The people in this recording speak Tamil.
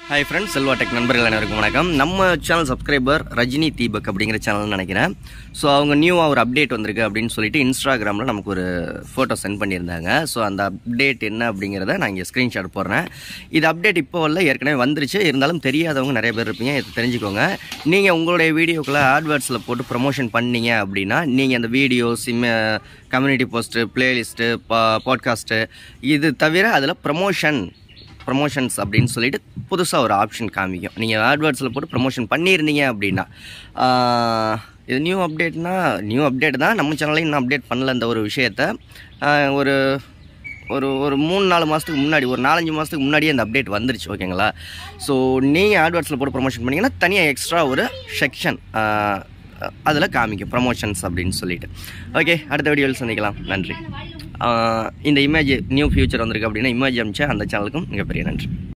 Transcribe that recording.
ஹாய் ஃப்ரெண்ட்ஸ் செல்வா டெக் நண்பர்கள் அனைவருக்கும் வணக்கம் நம்ம சேனல் சப்ஸ்கிரைபர் ரஜினி தீபக் அப்படிங்கிற சேனல்னு நினைக்கிறேன் ஸோ அவங்க நியூவாக ஒரு அப்டேட் வந்திருக்கு அப்படின்னு சொல்லிட்டு இன்ஸ்டாகிராமில் நமக்கு ஒரு ஃபோட்டோ சென்ட் பண்ணியிருந்தாங்க ஸோ அந்த அப்டேட் என்ன அப்படிங்கிறத நான் இங்கே ஸ்க்ரீன்ஷாட் போடுறேன் இது அப்டேட் இப்போ வரல ஏற்கனவே வந்துருச்சு இருந்தாலும் தெரியாதவங்க நிறைய பேர் இருப்பீங்க இது தெரிஞ்சுக்கோங்க நீங்கள் உங்களுடைய வீடியோக்குள்ளே ஆட்வேர்ட்ஸில் போட்டு ப்ரமோஷன் பண்ணீங்க அப்படின்னா நீங்கள் அந்த videos community post playlist podcast இது தவிர அதில் ப்ரமோஷன் ப்ரமோஷன்ஸ் அப்படின்னு சொல்லிட்டு புதுசாக ஒரு ஆப்ஷன் காமிக்கும் நீங்கள் ஆட்வேர்ட்ஸில் போட்டு ப்ரமோஷன் பண்ணியிருந்தீங்க அப்படின்னா ஆஹ், இது நியூ அப்டேட்னா நியூ அப்டேட் தான் நம்ம சேனலையும் இன்னும் அப்டேட் பண்ணல இந்த ஒரு விஷயத்த ஆஹ், ஒரு ஒரு ஒரு மூணு நாலு மாதத்துக்கு முன்னாடி ஒரு நாலஞ்சு மாதத்துக்கு முன்னாடியே அந்த அப்டேட் வந்துருச்சு ஓகேங்களா ஸோ நீங்கள் ஆட்வேர்ட்ஸில் போட்டு ப்ரமோஷன் பண்ணிங்கன்னா தனியாக எக்ஸ்ட்ரா ஒரு செக்ஷன் அதில் காமிக்கும் ப்ரமோஷன்ஸ் அப்படின்னு சொல்லிட்டு ஓகே அடுத்த வீடியோவில் சந்திக்கலாம் நன்றி ஆஹ், இந்த இமேஜ் நியூ ஃபியூச்சர் வந்திருக்கு அப்படின்னா இமேஜ் அமிச்சா அந்த சேனலுக்கும் மிகப்பெரிய நன்றி